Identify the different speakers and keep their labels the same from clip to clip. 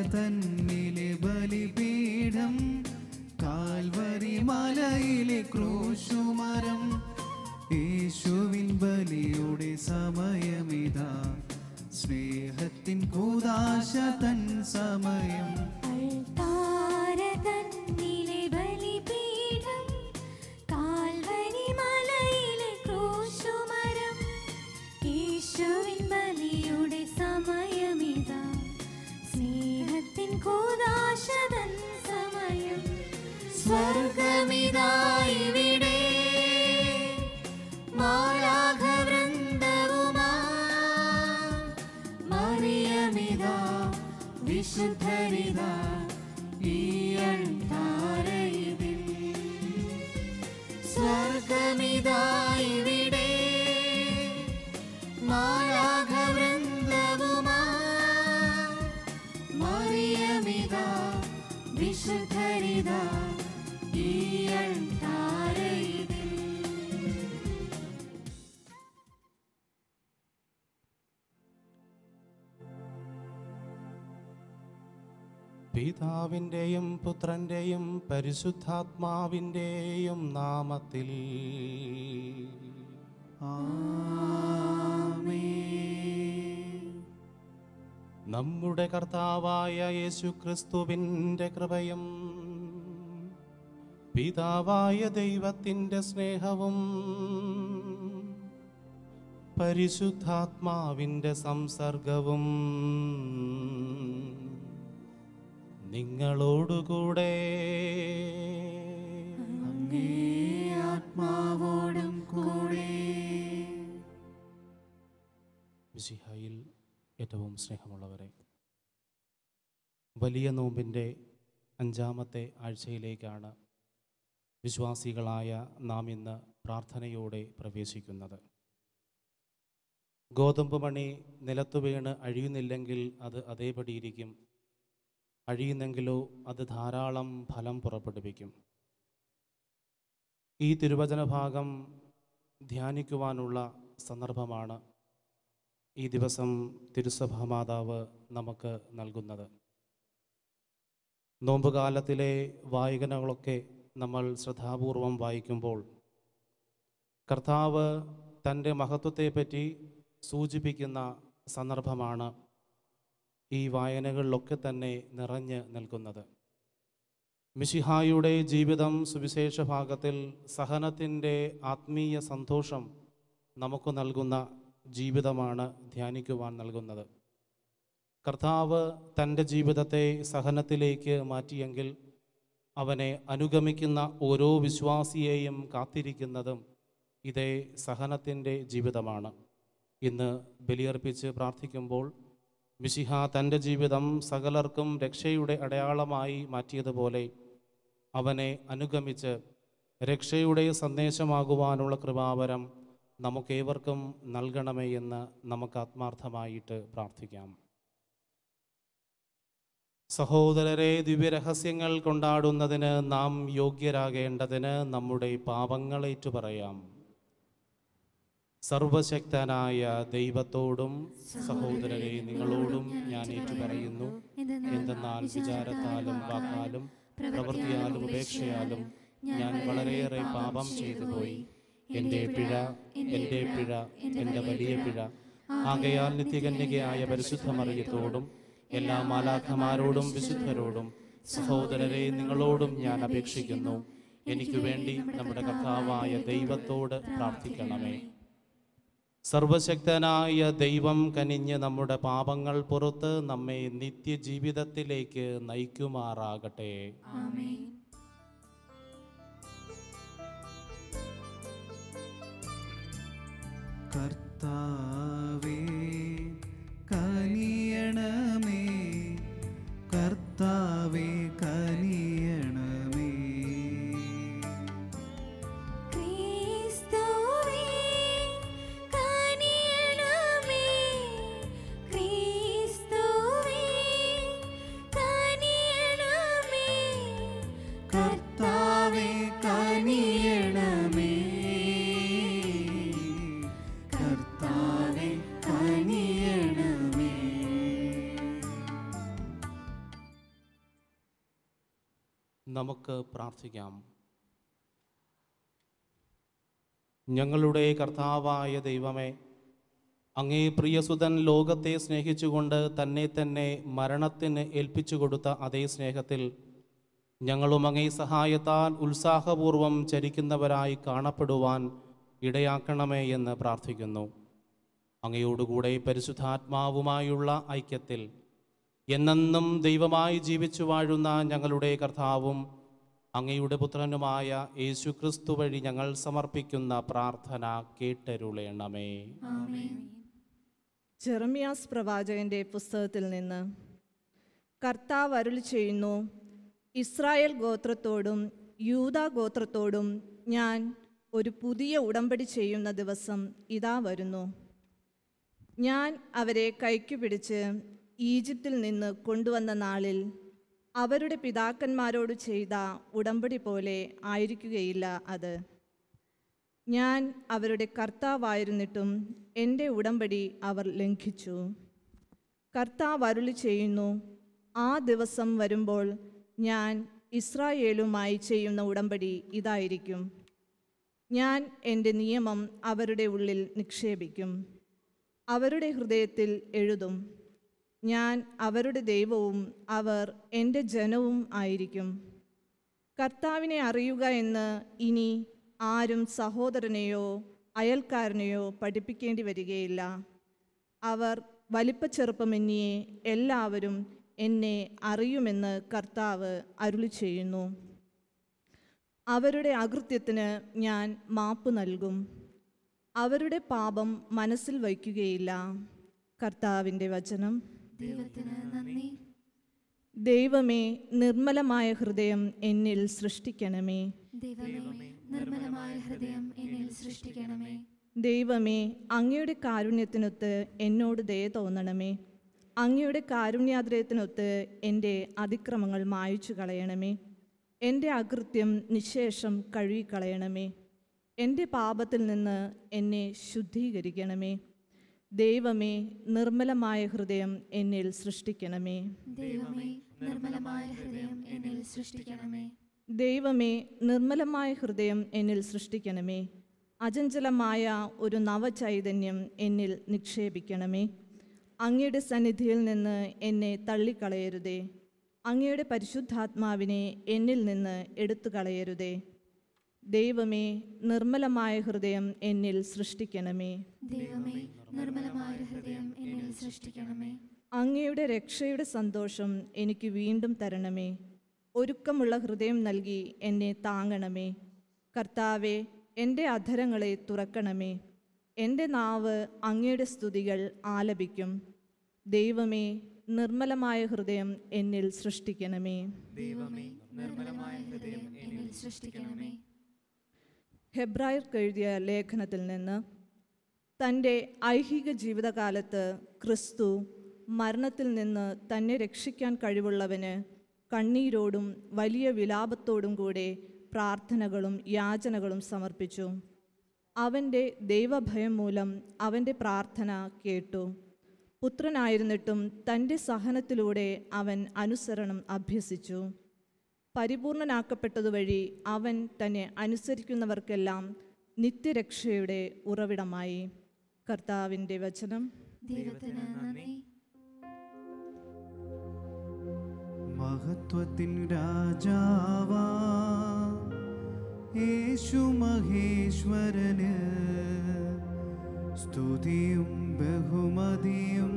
Speaker 1: തന്നിലെ ബലിപീഠം Calvary മലയിലെ ക്രൂശുമരം യേശുവിൻ ബലിയുടെ സമയമിതാ സ്നേഹത്തിൻ കൂതാശ തൻ സമയം
Speaker 2: അൾത്താര തന്നിലെ ബലിപീഠം കാൽവരി മലയിലെ ക്രൂശുമരം യേശുവിൻ ബലിയുടെ സമയമിതാ സ്നേഹത്തിൻ കൂതാശതൻ സമയം സ്വർഗമിതാ ഇവിടെ മാലാഘവൃന്ദവുമാ മറിയമിതാ വിശുദ്ധരിതാ ഈ അൾത്താരയിതിൽ സ്വർഗമിതാ ഇവിടെ മാലാഘവൃന്ദവുമാ മറിയമിതാ വിശുദ്ധരിതാ ഈ അൾത്താരയിതിൽ
Speaker 3: പിതാവിൻ്റെയും പുത്രൻ്റെയും പരിശുദ്ധാത്മാവിൻ്റെയും നാമത്തിൽ നമ്മുടെ കർത്താവായ യേശു ക്രിസ്തുവിൻ്റെ കൃപയും പിതാവായ ദൈവത്തിൻ്റെ സ്നേഹവും പരിശുദ്ധാത്മാവിൻ്റെ സംസർഗവും നിങ്ങളോടുകൂടെ
Speaker 1: അങ്ങേ ആത്മാവോടും കൂടെ
Speaker 3: വിശിഹായിൽ ഏറ്റവും സ്നേഹമുള്ളവരെ വലിയ നോമ്പിൻ്റെ അഞ്ചാമത്തെ ആഴ്ചയിലേക്കാണ് വിശ്വാസികളായ നാം ഇന്ന് പ്രാർത്ഥനയോടെ പ്രവേശിക്കുന്നത് ഗോതമ്പ് മണി നിലത്തു വീണ് അഴിയുന്നില്ലെങ്കിൽ അത് അതേപടിയിരിക്കും അഴിയുന്നെങ്കിലോ അത് ധാരാളം ഫലം പുറപ്പെടുവിക്കും ഈ തിരുവചന ഭാഗം ധ്യാനിക്കുവാനുള്ള സന്ദർഭമാണ് ഈ ദിവസം തിരുസഭാ മാതാവ് നമുക്ക് നൽകുന്നത് നോമ്പുകാലത്തിലെ വായനകളൊക്കെ നമ്മൾ ശ്രദ്ധാപൂർവം വായിക്കുമ്പോൾ കർത്താവ് തൻ്റെ മഹത്വത്തെപ്പറ്റി സൂചിപ്പിക്കുന്ന സന്ദർഭമാണ് ഈ വായനകളിലൊക്കെ തന്നെ നിറഞ്ഞ് നിൽക്കുന്നത് മിശിഹായുടെ ജീവിതം സുവിശേഷ ഭാഗത്തിൽ സഹനത്തിൻ്റെ ആത്മീയ സന്തോഷം നമുക്ക് നൽകുന്ന ജീവിതമാണ് ധ്യാനിക്കുവാൻ നൽകുന്നത് കർത്താവ് തൻ്റെ ജീവിതത്തെ സഹനത്തിലേക്ക് മാറ്റിയെങ്കിൽ അവനെ അനുഗമിക്കുന്ന ഓരോ വിശ്വാസിയെയും കാത്തിരിക്കുന്നതും ഇതേ സഹനത്തിൻ്റെ ജീവിതമാണ് ഇന്ന് ബലിയർപ്പിച്ച് പ്രാർത്ഥിക്കുമ്പോൾ മിശിഹ തൻ്റെ ജീവിതം സകലർക്കും രക്ഷയുടെ അടയാളമായി മാറ്റിയതുപോലെ അവനെ അനുഗമിച്ച് രക്ഷയുടെ സന്ദേശമാകുവാനുള്ള കൃപാവരം നമുക്കേവർക്കും നൽകണമേ എന്ന് നമുക്ക് ആത്മാർത്ഥമായിട്ട് പ്രാർത്ഥിക്കാം സഹോദരരെ ദിവ്യരഹസ്യങ്ങൾ കൊണ്ടാടുന്നതിന് നാം യോഗ്യരാകേണ്ടതിന് നമ്മുടെ പാപങ്ങളേറ്റു പറയാം സർവശക്തനായ ദൈവത്തോടും സഹോദരരെ നിങ്ങളോടും ഞാൻ ഏറ്റുപറയുന്നു എന്തെന്നാൽ വിചാരത്താലും വാക്കാലും പ്രവൃത്തിയാലും ഉപേക്ഷയാലും ഞാൻ വളരെയേറെ പാപം ചെയ്തു പോയി എൻ്റെ പിഴ എൻ്റെ പിഴ എൻ്റെ വലിയ പിഴ ആകയാൽ നിത്യകന്യകയായ പരിശുദ്ധ മറിയത്തോടും എല്ലാ മാലാഖമാരോടും വിശുദ്ധരോടും സഹോദരരെ നിങ്ങളോടും ഞാൻ അപേക്ഷിക്കുന്നു എനിക്ക് വേണ്ടി നമ്മുടെ കർത്താവായ ദൈവത്തോട് പ്രാർത്ഥിക്കണമേ സർവശക്തനായ ദൈവം കനിഞ്ഞ് നമ്മുടെ പാപങ്ങൾ പുറത്ത് നമ്മെ നിത്യജീവിതത്തിലേക്ക് നയിക്കുമാറാകട്ടെ
Speaker 2: ആമേൻ
Speaker 1: കർത്താവേ കനിയണമേ കർത്താവേ കനിയണമേ
Speaker 2: ക്രിസ്തുവേ കനിയണമേ ക്രിസ്തുവേ കനിയണമേ
Speaker 1: കർത്താവേ കനിയണമേ കർത്താവേ കനിയണമേ
Speaker 3: നമുക്ക് പ്രാർത്ഥിക്കാം ഞങ്ങളുടെ കർത്താവായ ദൈവമേ അങ്ങേ പ്രിയസുതൻ ലോകത്തെ സ്നേഹിച്ചുകൊണ്ട് തന്നെ തന്നെ മരണത്തിന് ഏൽപ്പിച്ചു കൊടുത്ത അതേ സ്നേഹത്തിൽ ഞങ്ങളും അങ്ങേ സഹായത്താൽ ഉത്സാഹപൂർവം ചരിക്കുന്നവരായി കാണപ്പെടുവാൻ ഇടയാക്കണമേ എന്ന് പ്രാർത്ഥിക്കുന്നു അങ്ങയോടുകൂടെ പരിശുദ്ധാത്മാവുമായുള്ള ഐക്യത്തിൽ എന്നെന്നും ദൈവമായി ജീവിച്ചു വാഴുന്ന ഞങ്ങളുടെ കർത്താവും അങ്ങയുടെ പുത്രനുമായ യേശു ക്രിസ്തു വഴി ഞങ്ങൾ സമർപ്പിക്കുന്ന പ്രാർത്ഥന കേട്ടരുളേണമേ
Speaker 2: ആമേൻ
Speaker 4: ജെറമിയാസ് പ്രവാചകന്റെ പുസ്തകത്തിൽ നിന്ന് കർത്താവ് അരുളി ചെയ്യുന്നു ഇസ്രായേൽ ഗോത്രത്തോടും യൂദാ ഗോത്രത്തോടും ഞാൻ ഒരു പുതിയ ഉടമ്പടി ചെയ്യുന്ന ദിവസം ഇതാ വരുന്നു ഞാൻ അവരെ കൈക്കു പിടിച്ച് ഈജിപ്തിൽ നിന്ന് കൊണ്ടുവന്ന നാളിൽ അവരുടെ പിതാക്കന്മാരോട് ചെയ്ത ഉടമ്പടി പോലെ ആയിരിക്കുകയില്ല അത് ഞാൻ അവരുടെ കർത്താവായിരുന്നിട്ടും എൻ്റെ ഉടമ്പടി അവർ ലംഘിച്ചു കർത്താവ് അരുളി ചെയ്യുന്നു ആ ദിവസം വരുമ്പോൾ ഞാൻ ഇസ്രായേലുമായി ചെയ്യുന്ന ഉടമ്പടി ഇതായിരിക്കും ഞാൻ എൻ്റെ നിയമം അവരുടെ ഉള്ളിൽ നിക്ഷേപിക്കും അവരുടെ ഹൃദയത്തിൽ എഴുതും ഞാൻ അവരുടെ ദൈവവും അവർ എൻ്റെ ജനവും ആയിരിക്കും കർത്താവിനെ അറിയുക എന്ന് ഇനി ആരും സഹോദരനെയോ അയൽക്കാരനെയോ പഠിപ്പിക്കേണ്ടി വരികയില്ല അവർ വലിപ്പച്ചെറുപ്പമെന്നിയെ എല്ലാവരും എന്നെ അറിയുമെന്ന് കർത്താവ് അരുളി ചെയ്യുന്നു അവരുടെ അകൃത്യത്തിന് ഞാൻ മാപ്പ് നൽകും അവരുടെ പാപം മനസ്സിൽ വയ്ക്കുകയില്ല കർത്താവിൻ്റെ വചനം
Speaker 2: ദൈവത്തിന് നന്ദി
Speaker 4: ദൈവമേ നിർമ്മലമായ ഹൃദയം എന്നിൽ സൃഷ്ടിക്കണമേ
Speaker 2: ദൈവമേ നിർമ്മലമായ ഹൃദയം എന്നിൽ സൃഷ്ടിക്കണമേ
Speaker 4: ദൈവമേ അങ്ങയുടെ കാരുണ്യത്തിനൊത്ത് എന്നോട് ദയ തോന്നണമേ അങ്ങയുടെ കാരുണ്യാദ്രയത്തിനൊത്ത് എൻ്റെ അതിക്രമങ്ങൾ മായ്ച്ചു കളയണമേ എൻ്റെ അകൃത്യം നിശേഷം കഴുകിക്കളയണമേ എൻ്റെ പാപത്തിൽ നിന്ന് എന്നെ ശുദ്ധീകരിക്കണമേ ദൈവമേ നിർമ്മലമായ ഹൃദയം എന്നിൽ സൃഷ്ടിക്കണമേ
Speaker 2: ദൈവമേ നിർമ്മലമായ ഹൃദയം എന്നിൽ സൃഷ്ടിക്കണമേ
Speaker 4: ദൈവമേ നിർമ്മലമായ ഹൃദയം എന്നിൽ സൃഷ്ടിക്കണമേ അചഞ്ചലമായ ഒരു നവചൈതന്യം എന്നിൽ നിക്ഷേപിക്കണമേ അങ്ങയുടെ സന്നിധിയിൽ നിന്ന് എന്നെ തള്ളിക്കളയരുതേ അങ്ങയുടെ പരിശുദ്ധാത്മാവിനെ എന്നിൽ നിന്ന് എടുത്തു കളയരുതേ ദൈവമേ നിർമ്മലമായ ഹൃദയം എന്നിൽ സൃഷ്ടിക്കണമേ
Speaker 2: ദൈവമേ നിർമ്മലമായ ഹൃദയം എന്നിൽ സൃഷ്ടിക്കണമേ
Speaker 4: അങ്ങയുടെ രക്ഷയുടെ സന്തോഷം എനിക്ക് വീണ്ടും തരണമേ ഒരുക്കമുള്ള ഹൃദയം നൽകി എന്നെ താങ്ങണമേ കർത്താവെ എൻ്റെ അധരങ്ങളെ തുറക്കണമേ എൻ്റെ നാവ് അങ്ങയുടെ സ്തുതികൾ ആലപിക്കും ദൈവമേ നിർമ്മലമായ ഹൃദയം എന്നിൽ സൃഷ്ടിക്കണമേ
Speaker 2: ദൈവമേ നിർമ്മലമായ ഹൃദയം എന്നിൽ സൃഷ്ടിക്കണമേ
Speaker 4: ഹെബ്രായർക്ക് എഴുതിയ ലേഖനത്തിൽ നിന്ന് തൻ്റെ ഐഹിക ജീവിതകാലത്ത് ക്രിസ്തു മരണത്തിൽ നിന്ന് തന്നെ രക്ഷിക്കാൻ കഴിവുള്ളവന് കണ്ണീരോടും വലിയ വിലാപത്തോടും കൂടെ പ്രാർത്ഥനകളും യാചനകളും സമർപ്പിച്ചു അവൻ്റെ ദൈവഭയം മൂലം അവൻ്റെ പ്രാർത്ഥന കേട്ടു പുത്രനായിരുന്നിട്ടും തൻ്റെ സഹനത്തിലൂടെ അവൻ അനുസരണം അഭ്യസിച്ചു പരിപൂർണനാക്കപ്പെട്ടതുവഴി അവൻ തന്നെ അനുസരിക്കുന്നവർക്കെല്ലാം നിത്യരക്ഷയുടെ ഉറവിടമായി കർത്താവിൻ്റെ വചനം
Speaker 2: ദൈവത്തിന് നന്ദി
Speaker 1: മഹത്വത്തിൻ രാജാവാ യേശു മഹേശ്വരന് സ്തുതിയും ബഹുമതിയും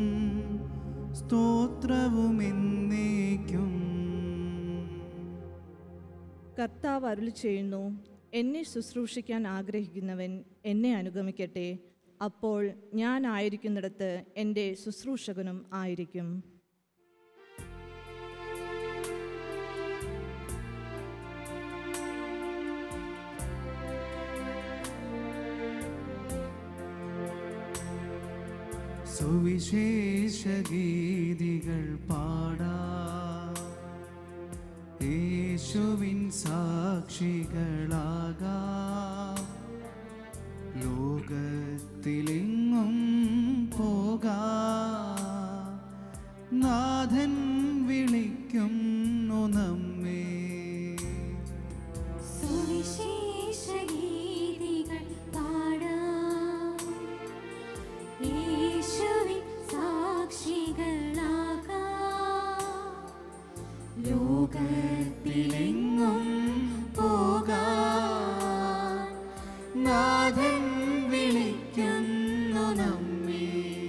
Speaker 1: സ്തോത്രവും എന്നേക്കും
Speaker 4: കർത്താവ് അരുളി ചെയ്യുന്നു എന്നെ ശുശ്രൂഷിക്കാൻ ആഗ്രഹിക്കുന്നവൻ എന്നെ അനുഗമിക്കട്ടെ അപ്പോൾ ഞാൻ ആയിരിക്കുന്നിടത്ത് എൻ്റെ ശുശ്രൂഷകനും ആയിരിക്കും
Speaker 1: സുവിശേഷ ഗീതികൾ പാടാ യേശുവിൻ സാക്ഷികളാകാം ലോകത്തിലെങ്ങും പോകാ നാഥൻ വിളിക്കുന്നു നമ്മെ ലോകത്തിലെങ്ങും പോകാൻ നാഥൻ വിളിക്കുന്നു നമ്മെ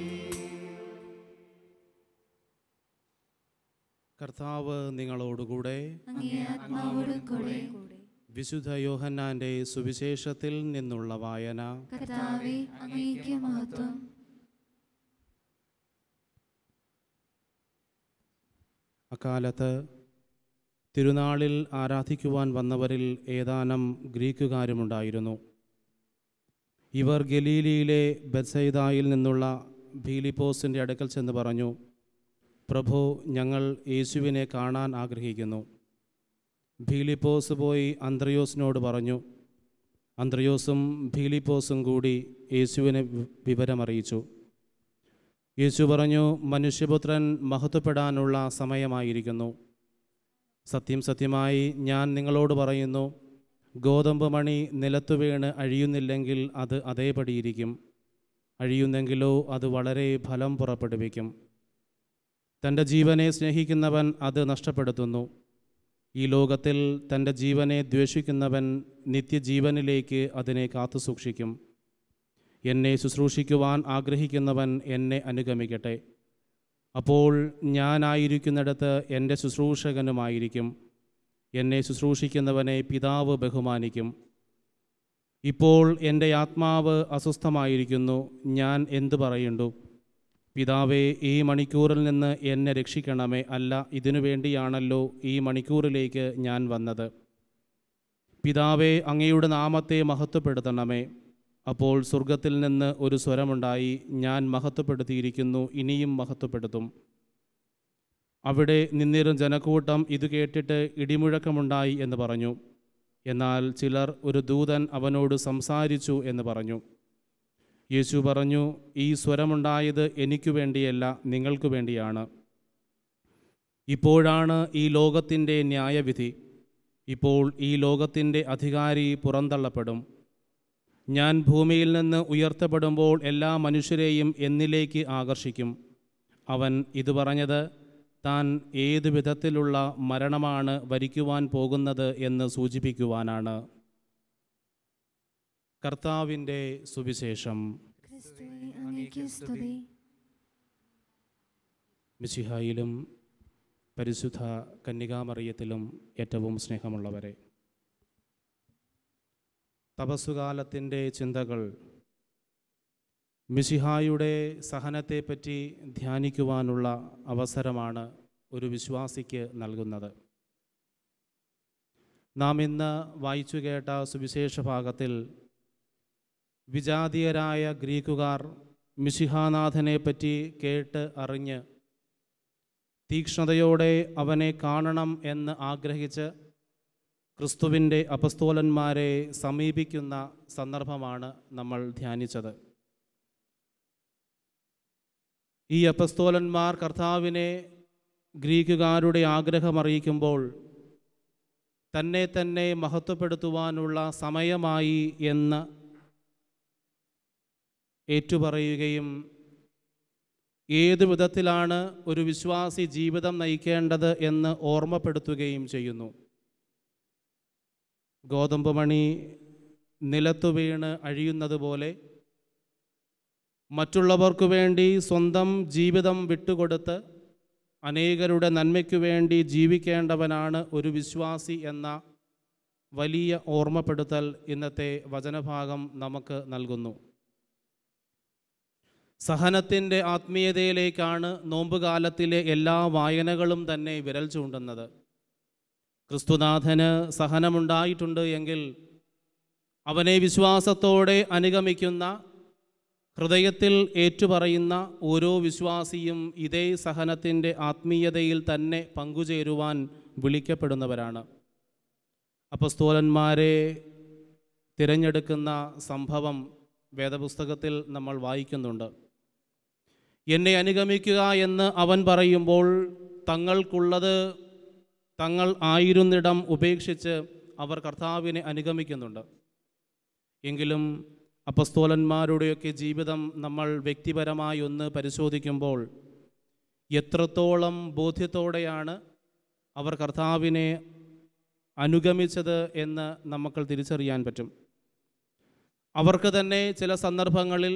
Speaker 3: കർത്താവ് നിങ്ങളോടുകൂടെ
Speaker 2: അങ്ങേ ആത്മാവോടും കൂടെ
Speaker 3: വിശുദ്ധ യോഹന്നാന്റെ സുവിശേഷത്തിൽ നിന്നുള്ള വായന
Speaker 2: കർത്താവെ അങ്ങേക്ക് മഹത്വം
Speaker 3: അക്കാലത്ത് തിരുനാളിൽ ആരാധിക്കുവാൻ വന്നവരിൽ ഏതാനും ഗ്രീക്കുകാരുമുണ്ടായിരുന്നു ഇവർ ഗലീലിയിലെ ബത്സൈദായിൽ നിന്നുള്ള ഫീലിപ്പോസിൻ്റെ അടുക്കൽ ചെന്ന് പറഞ്ഞു പ്രഭു ഞങ്ങൾ യേശുവിനെ കാണാൻ ആഗ്രഹിക്കുന്നു ഫീലിപ്പോസ് പോയി അന്ത്രയോസിനോട് പറഞ്ഞു അന്ത്രയോസും ഫീലിപ്പോസും കൂടി യേശുവിനെ വി- വിവരമറിയിച്ചു യേശു പറഞ്ഞു മനുഷ്യപുത്രൻ മഹത്വപ്പെടാനുള്ള സമയമായിരിക്കുന്നു സത്യം സത്യമായി ഞാൻ നിങ്ങളോട് പറയുന്നു ഗോതമ്പ് മണി നിലത്തു വീണ് അഴിയുന്നില്ലെങ്കിൽ അത് അതേപടിയിരിക്കും അഴിയുന്നെങ്കിലോ അത് വളരെ ഫലം പുറപ്പെടുവിക്കും തൻ്റെ ജീവനെ സ്നേഹിക്കുന്നവൻ അത് നഷ്ടപ്പെടുത്തുന്നു ഈ ലോകത്തിൽ തൻ്റെ ജീവനെ ദ്വേഷിക്കുന്നവൻ നിത്യജീവനിലേക്ക് അതിനെ കാത്തുസൂക്ഷിക്കും എന്നെ ശുശ്രൂഷിക്കുവാൻ ആഗ്രഹിക്കുന്നവൻ എന്നെ അനുഗമിക്കട്ടെ അപ്പോൾ ഞാനായിരിക്കുന്നിടത്ത് എൻ്റെ ശുശ്രൂഷകനുമായിരിക്കും എന്നെ ശുശ്രൂഷിക്കുന്നവനെ പിതാവ് ബഹുമാനിക്കും ഇപ്പോൾ എൻ്റെ ആത്മാവ് അസ്വസ്ഥമായിരിക്കുന്നു ഞാൻ എന്തു പറയുണ്ടു പിതാവേ ഈ മണിക്കൂറിൽ നിന്ന് എന്നെ രക്ഷിക്കണമേ അല്ല ഇതിനു വേണ്ടിയാണല്ലോ ഈ മണിക്കൂറിലേക്ക് ഞാൻ വന്നത് പിതാവേ അങ്ങയുടെ നാമത്തെ മഹത്വപ്പെടുത്തണമേ അപ്പോൾ സ്വർഗത്തിൽ നിന്ന് ഒരു സ്വരമുണ്ടായി ഞാൻ മഹത്വപ്പെടുത്തിയിരിക്കുന്നു ഇനിയും മഹത്വപ്പെടുത്തും അവിടെ നിന്നിരും ജനക്കൂട്ടം ഇത് കേട്ടിട്ട് ഇടിമുഴക്കമുണ്ടായി എന്ന് പറഞ്ഞു എന്നാൽ ചിലർ ഒരു ദൂതൻ അവനോട് സംസാരിച്ചു എന്ന് പറഞ്ഞു യേശു പറഞ്ഞു ഈ സ്വരമുണ്ടായത് എനിക്കു വേണ്ടിയല്ല നിങ്ങൾക്ക് വേണ്ടിയാണ് ഇപ്പോഴാണ് ഈ ലോകത്തിൻ്റെ ന്യായവിധി ഇപ്പോൾ ഈ ലോകത്തിൻ്റെ അധികാരി പുറന്തള്ളപ്പെടും ഞാൻ ഭൂമിയിൽ നിന്ന് ഉയർത്തപ്പെടുമ്പോൾ എല്ലാ മനുഷ്യരെയും എന്നിലേക്ക് ആകർഷിക്കും അവൻ ഇത് പറഞ്ഞത് താൻ ഏതു വിധത്തിലുള്ള മരണമാണ് വരിക്കുവാൻ പോകുന്നത് എന്ന് സൂചിപ്പിക്കുവാനാണ് കർത്താവിൻ്റെ സുവിശേഷം
Speaker 2: ക്രിസ്തുവേ അങ്ങേക്ക് സ്തുതി
Speaker 3: മിശിഹായിലും പരിശുദ്ധ കന്യകാമറിയത്തിലും ഏറ്റവും സ്നേഹമുള്ളവരെ തപസ്സുകാലത്തിൻ്റെ ചിന്തകൾ മിശിഹായുടെ സഹനത്തെപ്പറ്റി ധ്യാനിക്കുവാനുള്ള അവസരമാണ് ഒരു വിശ്വാസിക്ക് നൽകുന്നത് നാം ഇന്ന് വായിച്ചു കേട്ട സുവിശേഷ ഭാഗത്തിൽ വിജാതീയരായ ഗ്രീക്കുകാർ മിശിഹാനാഥനെ പറ്റി കേട്ട് അറിഞ്ഞ് തീക്ഷ്ണതയോടെ അവനെ കാണണം എന്ന് ആഗ്രഹിച്ച് ക്രിസ്തുവിൻ്റെ അപസ്തോലന്മാരെ സമീപിക്കുന്ന സന്ദർഭമാണ് നമ്മൾ ധ്യാനിച്ചത് ഈ അപസ്തോലന്മാർ കർത്താവിനെ ഗ്രീക്കുകാരുടെ ആഗ്രഹമറിയിക്കുമ്പോൾ തന്നെ തന്നെ മഹത്വപ്പെടുത്തുവാനുള്ള സമയമായി എന്ന് ഏറ്റുപറയുകയും ഏതു വിധത്തിലാണ് ഒരു വിശ്വാസി ജീവിതം നയിക്കേണ്ടത് എന്ന് ഓർമ്മപ്പെടുത്തുകയും ചെയ്യുന്നു ഗോതമ്പ് മണി നിലത്തു വീണ് അഴിയുന്നത് പോലെ മറ്റുള്ളവർക്കു വേണ്ടി സ്വന്തം ജീവിതം വിട്ടുകൊടുത്ത് അനേകരുടെ നന്മയ്ക്കു വേണ്ടി ജീവിക്കേണ്ടവനാണ് ഒരു വിശ്വാസി എന്ന വലിയ ഓർമ്മപ്പെടുത്തൽ ഇന്നത്തെ വചനഭാഗം നമുക്ക് നൽകുന്നു സഹനത്തിൻ്റെ ആത്മീയതയിലേക്കാണ് നോമ്പുകാലത്തിലെ എല്ലാ വായനകളും തന്നെ വിരൽ ചൂണ്ടുന്നത് ക്രിസ്തുനാഥന് സഹനമുണ്ടായിട്ടുണ്ട് എങ്കിൽ അവനെ വിശ്വാസത്തോടെ അനുഗമിക്കുന്ന ഹൃദയത്തിൽ ഏറ്റുപറയുന്ന ഓരോ വിശ്വാസിയും ഇതേ സഹനത്തിൻ്റെ ആത്മീയതയിൽ തന്നെ പങ്കുചേരുവാൻ വിളിക്കപ്പെടുന്നവരാണ് അപ്പസ്തോലന്മാരെ തിരഞ്ഞെടുക്കുന്ന സംഭവം വേദപുസ്തകത്തിൽ നമ്മൾ വായിക്കുന്നുണ്ട് എന്നെ അനുഗമിക്കുക എന്ന് അവൻ പറയുമ്പോൾ തങ്ങൾക്കുള്ളത് തങ്ങൾ ആയിരുന്നിടം ഉപേക്ഷിച്ച് അവർ കർത്താവിനെ അനുഗമിക്കുന്നുണ്ട് എങ്കിലും അപ്പസ്തോലന്മാരുടെയൊക്കെ ജീവിതം നമ്മൾ വ്യക്തിപരമായി ഒന്ന് പരിശോധിക്കുമ്പോൾ എത്രത്തോളം ബോധ്യത്തോടെയാണ് അവർ കർത്താവിനെ അനുഗമിച്ചത് എന്ന് നമുക്ക് തിരിച്ചറിയാൻ പറ്റും അവർക്ക് തന്നെ ചില സന്ദർഭങ്ങളിൽ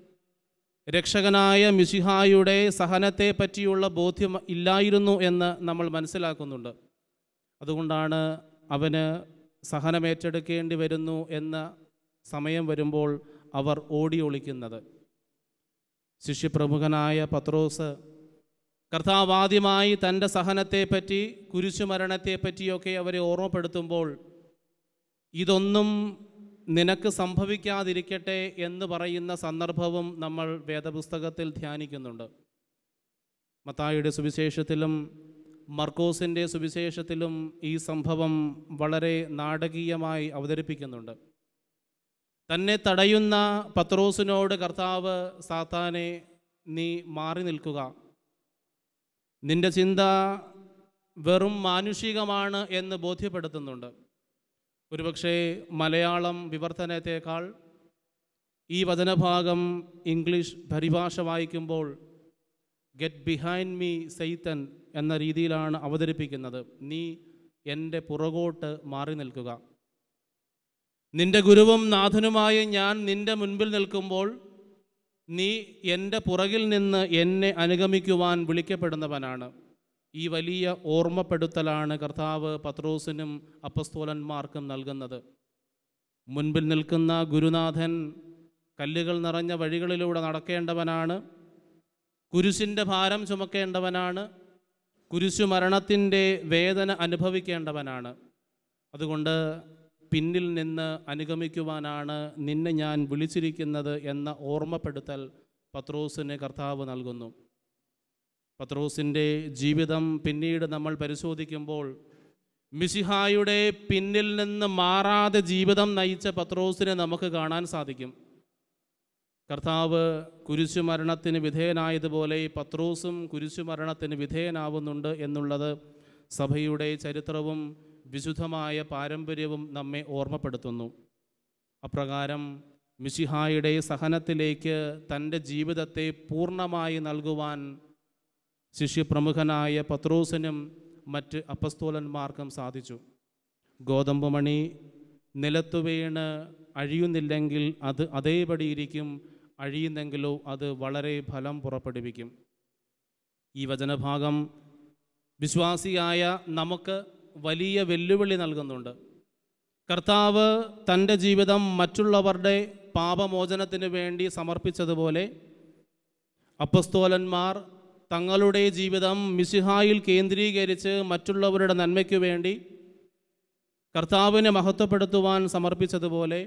Speaker 3: രക്ഷകനായ മിശിഹായുടെ സഹനത്തെ പറ്റിയുള്ള ബോധ്യം ഇല്ലായിരുന്നു എന്ന് നമ്മൾ മനസ്സിലാക്കുന്നുണ്ട് അതുകൊണ്ടാണ് അവന് സഹനമേറ്റെടുക്കേണ്ടി വരുന്നു എന്ന സമയം വരുമ്പോൾ അവർ ഓടി ഒളിക്കുന്നത് ശിഷ്യപ്രമുഖനായ പത്രോസ് കർത്താവാദ്യമായി തൻ്റെ സഹനത്തെപ്പറ്റി കുരിശുമരണത്തെപ്പറ്റിയൊക്കെ അവരെ ഓർമ്മപ്പെടുത്തുമ്പോൾ ഇതൊന്നും നിനക്ക് സംഭവിക്കാതിരിക്കട്ടെ എന്ന് പറയുന്ന സന്ദർഭവും നമ്മൾ വേദപുസ്തകത്തിൽ ധ്യാനിക്കുന്നുണ്ട് മത്തായിയുടെ സുവിശേഷത്തിലും മർക്കോസിൻ്റെ സുവിശേഷത്തിലും ഈ സംഭവം വളരെ നാടകീയമായി അവതരിപ്പിക്കുന്നുണ്ട് തന്നെ തടയുന്ന പത്രോസിനോട് കർത്താവ് സാത്താനെ നീ മാറി നിൽക്കുക നിന്റെ ചിന്ത വെറും മാനുഷികമാണ് എന്ന് ബോധ്യപ്പെടുത്തുന്നുണ്ട് ഒരുപക്ഷെ മലയാളം വിവർത്തനത്തേക്കാൾ ഈ വചനഭാഗം ഇംഗ്ലീഷ് പരിഭാഷ വായിക്കുമ്പോൾ ഗെറ്റ് ബിഹൈൻഡ് മീ സെയ്ത്തൻ എന്ന രീതിയിലാണ് അവതരിപ്പിക്കുന്നത് നീ എൻ്റെ പുറകോട്ട് മാറി നിൽക്കുക നിന്റെ ഗുരുവും നാഥനുമായ ഞാൻ നിന്റെ മുൻപിൽ നിൽക്കുമ്പോൾ നീ എൻ്റെ പുറകിൽ നിന്ന് എന്നെ അനുഗമിക്കുവാൻ വിളിക്കപ്പെടുന്നവനാണ് ഈ വലിയ ഓർമ്മപ്പെടുത്തലാണ് കർത്താവ് പത്രോസിനും അപ്പസ്തോലന്മാർക്കും നൽകുന്നത് മുൻപിൽ നിൽക്കുന്ന ഗുരുനാഥൻ കല്ലുകൾ നിറഞ്ഞ വഴികളിലൂടെ നടക്കേണ്ടവനാണ് കുരിശിൻ്റെ ഭാരം ചുമക്കേണ്ടവനാണ് കുരിശു മരണത്തിൻ്റെ വേദന അനുഭവിക്കേണ്ടവനാണ് അതുകൊണ്ട് പിന്നിൽ നിന്ന് അനുഗമിക്കുവാനാണ് നിന്നെ ഞാൻ വിളിച്ചിരിക്കുന്നത് എന്ന ഓർമ്മപ്പെടുത്തൽ പത്രോസിന് കർത്താവ് നൽകുന്നു പത്രോസിൻ്റെ ജീവിതം പിന്നീട് നമ്മൾ പരിശോധിക്കുമ്പോൾ മിശിഹായുടെ പിന്നിൽ നിന്ന് മാറാതെ ജീവിതം നയിച്ച പത്രോസിനെ നമുക്ക് കാണാൻ സാധിക്കും കർത്താവ് കുരിശുമരണത്തിന് വിധേയനായതുപോലെ പത്രോസും കുരിശുമരണത്തിന് വിധേയനാവുന്നുണ്ട് എന്നുള്ളത് സഭയുടെ ചരിത്രവും വിശുദ്ധമായ പാരമ്പര്യവും നമ്മെ ഓർമ്മപ്പെടുത്തുന്നു അപ്രകാരം മിശിഹായുടെ സഹനത്തിലേക്ക് തൻ്റെ ജീവിതത്തെ പൂർണ്ണമായി നൽകുവാൻ ശിഷ്യപ്രമുഖനായ പത്രോസിനും മറ്റ് അപ്പസ്തോലന്മാർക്കും സാധിച്ചു ഗോതമ്പ് മണി നിലത്തു വീണ് അഴിയുന്നില്ലെങ്കിൽ അത് അതേപടി ഇരിക്കും അഴിയുന്നെങ്കിലോ അത് വളരെ ഫലം പുറപ്പെടുവിക്കും ഈ വചനഭാഗം വിശ്വാസിയായ നമുക്ക് വലിയ വെല്ലുവിളി നൽകുന്നുണ്ട് കർത്താവ് തൻ്റെ ജീവിതം മറ്റുള്ളവരുടെ പാപമോചനത്തിന് വേണ്ടി സമർപ്പിച്ചതുപോലെ അപ്പസ്തോലന്മാർ തങ്ങളുടെ ജീവിതം മിസിഹായിൽ കേന്ദ്രീകരിച്ച് മറ്റുള്ളവരുടെ നന്മയ്ക്കു വേണ്ടി കർത്താവിനെ മഹത്വപ്പെടുത്തുവാൻ സമർപ്പിച്ചതുപോലെ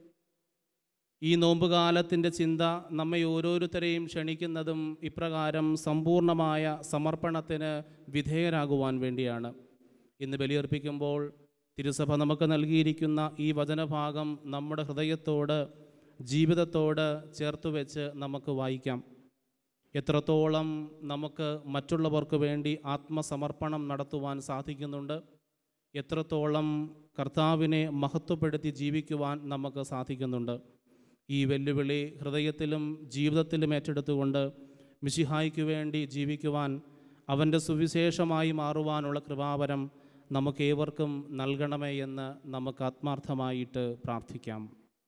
Speaker 3: ഈ നോമ്പുകാലത്തിൻ്റെ ചിന്ത നമ്മെ ഓരോരുത്തരെയും ക്ഷണിക്കുന്നതും ഇപ്രകാരം സമ്പൂർണമായ സമർപ്പണത്തിന് വിധേയരാകുവാൻ വേണ്ടിയാണ് ഇന്ന് ബലിയർപ്പിക്കുമ്പോൾ തിരുസഭ നമുക്ക് നൽകിയിരിക്കുന്ന ഈ വചനഭാഗം നമ്മുടെ ഹൃദയത്തോട് ജീവിതത്തോട് ചേർത്ത് വെച്ച് നമുക്ക് വായിക്കാം എത്രത്തോളം നമുക്ക് മറ്റുള്ളവർക്ക് വേണ്ടി ആത്മസമർപ്പണം നടത്തുവാൻ സാധിക്കുന്നുണ്ട് എത്രത്തോളം കർത്താവിനെ മഹത്വപ്പെടുത്തി ജീവിക്കുവാൻ നമുക്ക് സാധിക്കുന്നുണ്ട് ഈ വെല്ലുവിളി ഹൃദയത്തിലും ജീവിതത്തിലും ഏറ്റെടുത്തുകൊണ്ട് മിശിഹായ്ക്ക് വേണ്ടി ജീവിക്കുവാൻ അവൻ്റെ സുവിശേഷമായി മാറുവാനുള്ള കൃപാവരം നമുക്കേവർക്കും നൽകണമേ എന്ന് നമുക്ക് ആത്മാർത്ഥമായിട്ട് പ്രാർത്ഥിക്കാം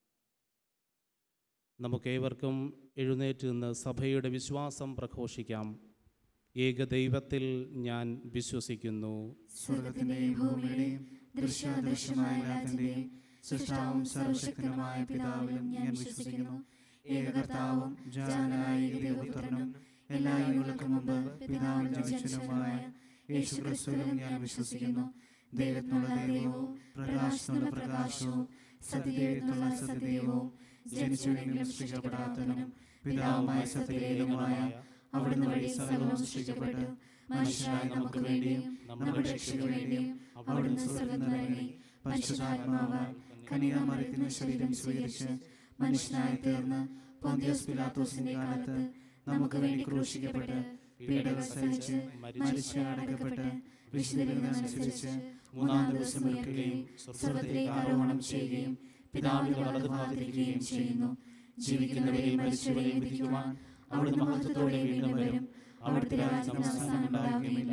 Speaker 3: നമുക്കേവർക്കും എഴുന്നേറ്റ് നിന്ന് സഭയുടെ വിശ്വാസം പ്രഘോഷിക്കാം ഏകദൈവത്തിൽ ഞാൻ വിശ്വസിക്കുന്നു
Speaker 2: സ്വർഗത്തിന്റെയും ഭൂമിയുടെയും ദൃശ്യാദൃശ്യമായ എല്ലാത്തിന്റെയും സൃഷ്ടാവും സർവശക്തനുമായ പിതാവിലും ഞാൻ വിശ്വസിക്കുന്നു ഏകകർത്താവും ജാതനായ ദൈവപുത്രനും എല്ലാ യുഗങ്ങൾക്കും മുമ്പ് പിതാവിൽ ജനിച്ചനുമായ യേശു ക്രിസ്തുവിലും ഞാൻ വിശ്വസിക്കുന്നു ദൈവത്തിനുള്ള ദൈവവും പ്രകാശത്തിനുള്ള പ്രകാശവും സത്യദൈവത്തിനുള്ള സത്യദൈവവും ജനിച്ചുവെങ്കിലും സൃഷ്ടിക്കപ്പെടാത്തവനും പിതാവുമായ സത്യദൈവമായ അവിടുന്ന് വഴി സകലവും സൃഷ്ടിക്കപ്പെട്ടു മനുഷ്യരായ നമുക്ക് വേണ്ടിയും നമ്മുടെ രക്ഷയ്ക്ക് വേണ്ടിയും അവിടുന്ന് സ്വർഗം ഇറങ്ങി പരിശുദ്ധാത്മാവാൽ കനികാമരത്തിന് ശരീരം സ്വീകരിച്ച് മനുഷ്യനായി തീർന്ന് പൊന്തിയോസ് പിലാത്തോസിന്റെ കാലത്ത് നമുക്ക് വേണ്ടി ക്രൂശിക്കപ്പെട്ട് പീഡകൾ സഹിച്ച് മരിച്ച് അടക്കപ്പെട്ട് വിശുദ്ധനുസരിച്ച് മൂന്നാം ദിവസം ഉയർക്കുകയും സ്വർഗത്തിലേക്ക് ആരോഹണം ചെയ്യുകയും പിതാവിന്റെ വലതുഭാഗത്തിരിക്കുകയും ചെയ്യുന്നു ജീവിക്കുന്നവരെയും മരിച്ചവരെയും വിധിക്കുവാൻ അവിടുന്ന് മഹത്വത്തോടെ വീണ്ടും വരും അവിടുത്തെ രാജ്യം അവസാനം ഉണ്ടാകുകയില്ല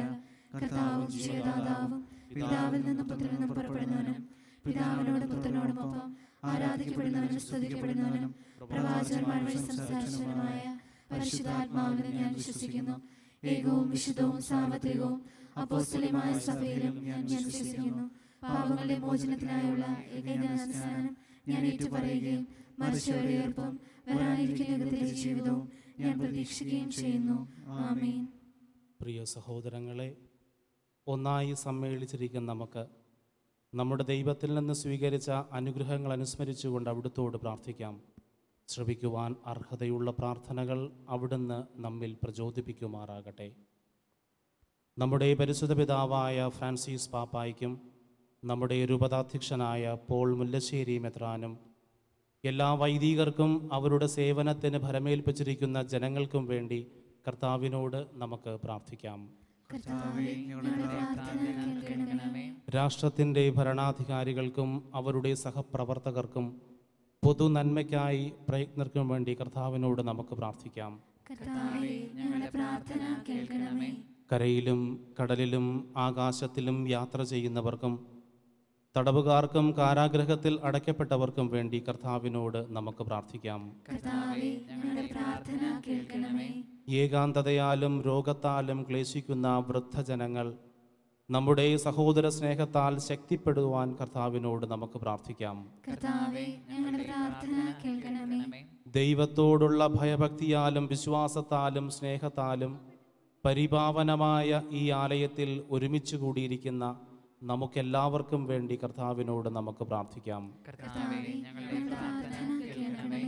Speaker 1: കർത്താവും ജീവദാതാവും പിതാവിൽ നിന്നും പുത്രനിൽ നിന്നും പുറപ്പെടുന്നവനും പിതാവിനോടും പുത്രനോടുമൊപ്പം ആരാധിക്കപ്പെടുന്നവനും സ്തുതിക്കപ്പെടുന്നവനും പ്രവാചകന്മാർ വഴി സംസാരിച്ചവനുമായ പരിശുദ്ധാത്മാവിൽ ഞാൻ വിശ്വസിക്കുന്നു ഏകവും വിശുദ്ധവും സാർവത്രികവും അപ്പോസ്തലികമായ സഭയിലും ഞാൻ വിശ്വസിക്കുന്നു പാപങ്ങളുടെ മോചനത്തിനായുള്ള ഏകദാനസ്നാനം ഞാൻ ഏറ്റുപറയുകയും മരിച്ചവരുടെ ഉയർപ്പും വരാനിരിക്കുന്ന യുഗത്തിലെ ജീവിതവും ഞാൻ പ്രതീക്ഷിക്കുകയും ചെയ്യുന്നു ആമേൻ
Speaker 3: പ്രിയ സഹോദരങ്ങളെ ഒന്നായി സമ്മേളിച്ചിരിക്കുന്ന നമുക്ക് നമ്മുടെ ദൈവത്തിൽ നിന്ന് സ്വീകരിച്ച അനുഗ്രഹങ്ങൾ അനുസ്മരിച്ചുകൊണ്ട് അവിടുത്തോട് പ്രാർത്ഥിക്കാം ശ്രവിക്കുവാൻ അർഹതയുള്ള പ്രാർത്ഥനകൾ അവിടുന്ന് നമ്മിൽ പ്രചോദിപ്പിക്കുമാറാകട്ടെ നമ്മുടെ പരിശുദ്ധ പിതാവായ ഫ്രാൻസിസ് പാപ്പായ്ക്കും നമ്മുടെ രൂപതാധ്യക്ഷനായ പോൾ മുല്ലശ്ശേരി മെത്രാനും എല്ലാ വൈദികർക്കും അവരുടെ സേവനത്തിന് ഫലമേൽപ്പിച്ചിരിക്കുന്ന ജനങ്ങൾക്കും വേണ്ടി കർത്താവിനോട് നമുക്ക് പ്രാർത്ഥിക്കാം
Speaker 1: കർത്താവേ ഞങ്ങളുടെ പ്രാർത്ഥന കേൾക്കണമേ
Speaker 3: രാഷ്ട്രത്തിൻ്റെ ഭരണാധികാരികൾക്കും അവരുടെ സഹപ്രവർത്തകർക്കും പൊതു നന്മയ്ക്കായി പ്രയത്നർക്കും വേണ്ടി കർത്താവിനോട് നമുക്ക് പ്രാർത്ഥിക്കാം
Speaker 1: കർത്താവേ ഞങ്ങളുടെ പ്രാർത്ഥന കേൾക്കണമേ
Speaker 3: കരയിലും കടലിലും ആകാശത്തിലും യാത്ര ചെയ്യുന്നവർക്കും തടവുകാർക്കും കാരാഗ്രഹത്തിൽ അടയ്ക്കപ്പെട്ടവർക്കും വേണ്ടി കർത്താവിനോട് നമുക്ക് പ്രാർത്ഥിക്കാം
Speaker 1: കർത്താവേ ഞങ്ങളുടെ പ്രാർത്ഥന കേൾക്കണമേ
Speaker 3: ഏകാന്തതയാലും രോഗത്താലും ക്ലേശിക്കുന്ന വൃദ്ധജനങ്ങൾ നമ്മുടെ സഹോദര സ്നേഹത്താൽ ശക്തിപ്പെടുവാൻ കർത്താവിനോട് നമുക്ക് പ്രാർത്ഥിക്കാം
Speaker 1: കർത്താവേ ഞങ്ങളുടെ പ്രാർത്ഥന കേൾക്കണമേ
Speaker 3: ദൈവത്തോടുള്ള ഭയഭക്തിയാലും വിശ്വാസത്താലും സ്നേഹത്താലും പരിപാവനമായ ഈ ആലയത്തിൽ ഒരുമിച്ച് കൂടിയിരിക്കുന്ന നമുക്കെല്ലാവർക്കും വേണ്ടി കർത്താവിനോട് നമുക്ക് പ്രാർത്ഥിക്കാം
Speaker 1: കർത്താവേ ഞങ്ങളുടെ പ്രാർത്ഥന കേൾക്കണമേ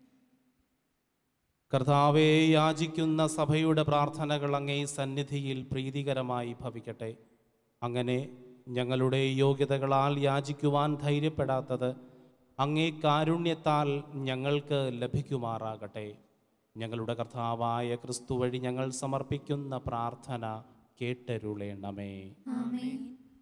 Speaker 3: കർത്താവെ യാചിക്കുന്ന സഭയുടെ പ്രാർത്ഥനകൾ അങ്ങേ സന്നിധിയിൽ പ്രീതികരമായി ഭവിക്കട്ടെ അങ്ങനെ ഞങ്ങളുടെ യോഗ്യതകളാൽ യാചിക്കുവാൻ ധൈര്യപ്പെടാത്തത് അങ്ങേ കാരുണ്യത്താൽ ഞങ്ങൾക്ക് ലഭിക്കുമാറാകട്ടെ ഞങ്ങളുടെ കർത്താവായ ക്രിസ്തു വഴി ഞങ്ങൾ സമർപ്പിക്കുന്ന പ്രാർത്ഥന കേട്ടരുളേണമേ
Speaker 1: ആമേൻ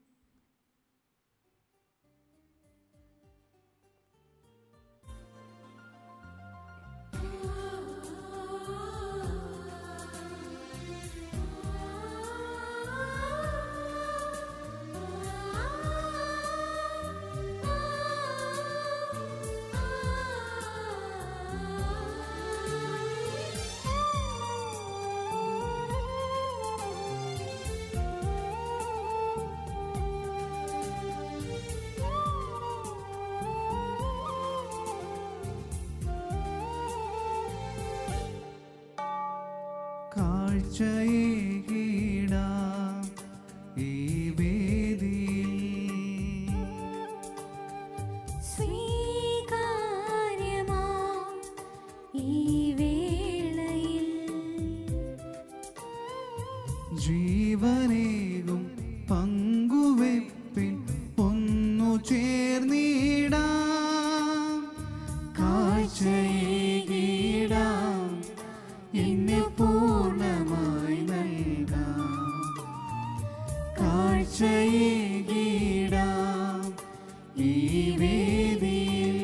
Speaker 2: കാഴ്ചയേകിടാം ഈ വേദിയിൽ
Speaker 1: സ്വീകാര്യമാം ഈ വേളയിൽ
Speaker 2: ജീവനേകും പങ്കുവെപ്പിൻ ഒന്നു ചേർന്നിടാം കാഴ്ചയേകിടാം എന്നെ പൂർണ്ണമായി നൽകാം കാഴ്ചയേകിടാം ഈ വേദിയിൽ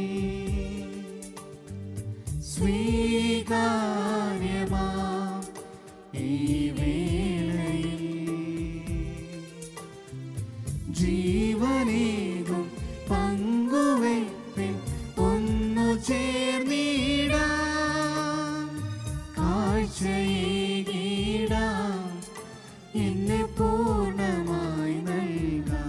Speaker 2: സ്വീകാര്യമാം ഈ വേളയിൽ ജീവനേകും പങ്കുവെപ്പിൻ ഒന്നു ചേർന്നിടാം കാഴ്ചയേകിടാം എന്നെ പൂർണ്ണമായി നൽകാം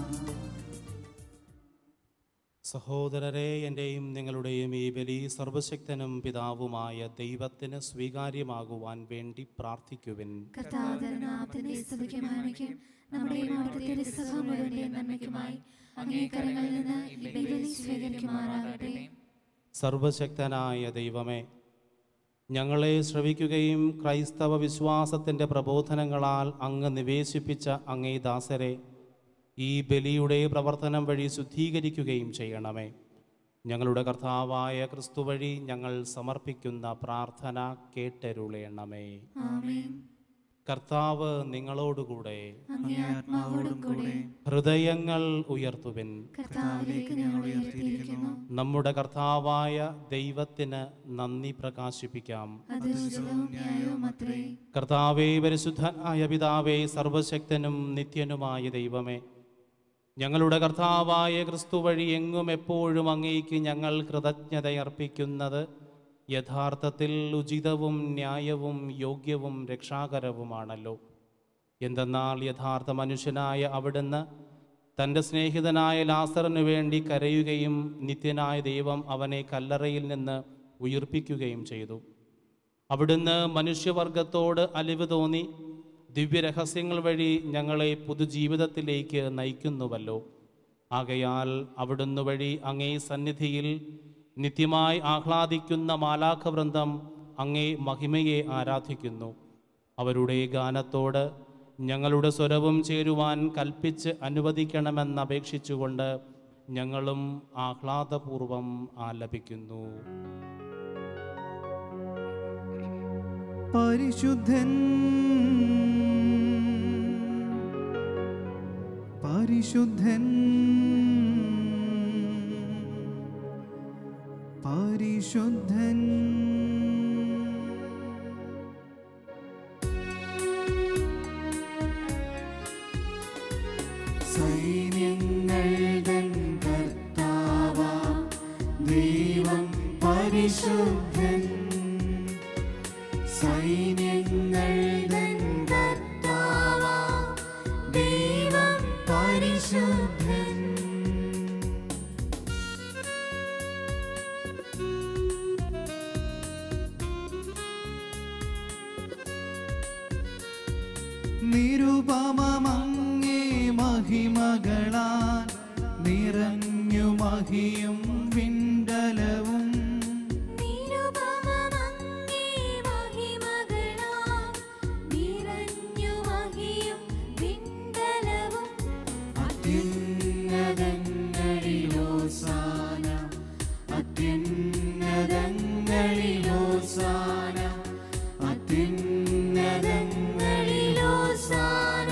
Speaker 3: സഹോദരരെ എൻ്റെയും നിങ്ങളുടെയും ഈ ബലി സർവശക്തനും പിതാവുമായ ദൈവത്തിന് സ്വീകാര്യമാകുവാൻ വേണ്ടി പ്രാർത്ഥിക്കുവിൻ
Speaker 1: കർത്താവിന്റെ സ്തുതിക്കുമായിരിക്കും നമ്മുടെ അവിടുത്തെ സഭ മുഴുവന്റെ നന്മയ്ക്കുമായി അങ്ങേ കരങ്ങളിൽ നിന്ന് ഈ ബലി സ്വീകരിക്കുമാറാകട്ടെ
Speaker 3: സർവശക്തനായ ദൈവമേ ഞങ്ങളെ ശ്രവിക്കുകയും ക്രൈസ്തവ വിശ്വാസത്തിൻ്റെ പ്രബോധനങ്ങളാൽ അങ്ങ് നിവേശിപ്പിച്ച അങ്ങേ ദാസരെ ഈ ബലിയുടെ പ്രവർത്തനം വഴി ശുദ്ധീകരിക്കുകയും ചെയ്യണമേ ഞങ്ങളുടെ കർത്താവായ ക്രിസ്തു വഴി ഞങ്ങൾ സമർപ്പിക്കുന്ന പ്രാർത്ഥന കേട്ടരുളേണമേ
Speaker 1: ആമേൻ
Speaker 3: കർത്താവ് നിങ്ങളോടുകൂടെ
Speaker 1: അങ്ങേ ആത്മാവോടും കൂടെ
Speaker 3: ഹൃദയങ്ങൾ ഉയർത്തുവിൻ
Speaker 1: കർത്താവിലേക്ക് ഞങ്ങൾ ഉയർത്തിയിരിക്കുന്നു
Speaker 3: നമ്മുടെ കർത്താവായ ദൈവത്തിന് നന്ദി പ്രകാശിപ്പിക്കാം
Speaker 1: അത് ഉചിതവും ന്യായവും അത്രേ
Speaker 3: കർത്താവേ പരിശുദ്ധനായ പിതാവേ സർവശക്തനും നിത്യനുമായ ദൈവമേ ഞങ്ങളുടെ കർത്താവായ ക്രിസ്തു വഴി എങ്ങും എപ്പോഴും അങ്ങേക്ക് ഞങ്ങൾ കൃതജ്ഞതയർപ്പിക്കുന്നത് യഥാർത്ഥത്തിൽ ഉചിതവും ന്യായവും യോഗ്യവും രക്ഷാകരവുമാണല്ലോ എന്തെന്നാൽ യഥാർത്ഥ മനുഷ്യനായ അവിടുന്ന് തൻ്റെ സ്നേഹിതനായ ലാസറിനു വേണ്ടി കരയുകയും നിത്യനായ ദൈവം അവനെ കല്ലറയിൽ നിന്ന് ഉയിർപ്പിക്കുകയും ചെയ്തു അവിടുന്ന് മനുഷ്യവർഗത്തോട് അലിവ് തോന്നി ദിവ്യരഹസ്യങ്ങൾ വഴി ഞങ്ങളെ പുതുജീവിതത്തിലേക്ക് നയിക്കുന്നുവല്ലോ ആകയാൽ അവിടുന്ന് വഴി അങ്ങേ സന്നിധിയിൽ നിത്യമായി ആഹ്ലാദിക്കുന്ന മാലാഖവൃന്ദം അങ്ങേ മഹിമയെ ആരാധിക്കുന്നു അവരുടെ ഗാനത്തോട് ഞങ്ങളുടെ സ്വരവും ചേരുവാൻ കൽപ്പിച്ച് അനുവദിക്കണമെന്നപേക്ഷിച്ചുകൊണ്ട് ഞങ്ങളും ആഹ്ലാദപൂർവം ആലപിക്കുന്നു
Speaker 2: പരിശുദ്ധൻ പരിശുദ്ധൻ പരിശുദ്ധൻ സൈന്യങ്ങൾ തൻ കർത്താവാ ദൈവം പരിശുദ്ധൻ സൈന്യങ്ങൾ തൻ കർത്താവാ ദൈവം പരിശുദ്ധൻ നിരുപമങ്ങേ മഹിമകളാൽ നിറഞ്ഞു മഹിയും വിണ്ടലവും
Speaker 1: നിരുപമമങ്ങേ മഹിമകളാൽ നിറഞ്ഞു മഹിയും വിണ്ടലവും
Speaker 2: അത്യുന്നതങ്ങളിലോസാന അത്യുന്നതങ്ങളിലോസാന അത്യുന്നതങ്ങളിലോസാന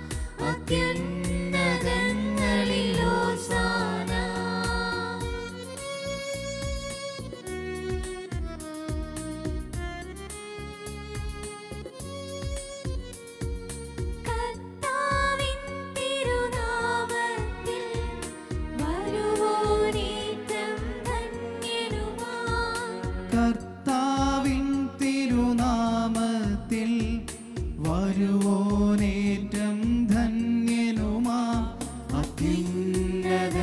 Speaker 1: അത്യുന്നതങ്ങളിലോസാന കർത്താവിൻ തിരുനാമത്തിൽ വരുവോനേറ്റം ധന്യനുമാം
Speaker 2: കർത്താവിൻ തിരുനാമത്തിൽ വരുവോനേറ്റം ധന്യനുമാ അത്യുന്നതങ്ങളിലോസാന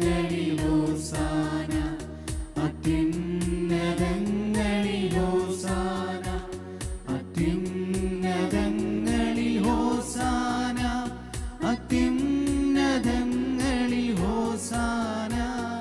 Speaker 2: അത്യുന്നതങ്ങളിലോസാന അത്യുന്നതങ്ങളിൽ ഹോസാന അത്യുന്നതങ്ങളിൽ ഹോസാന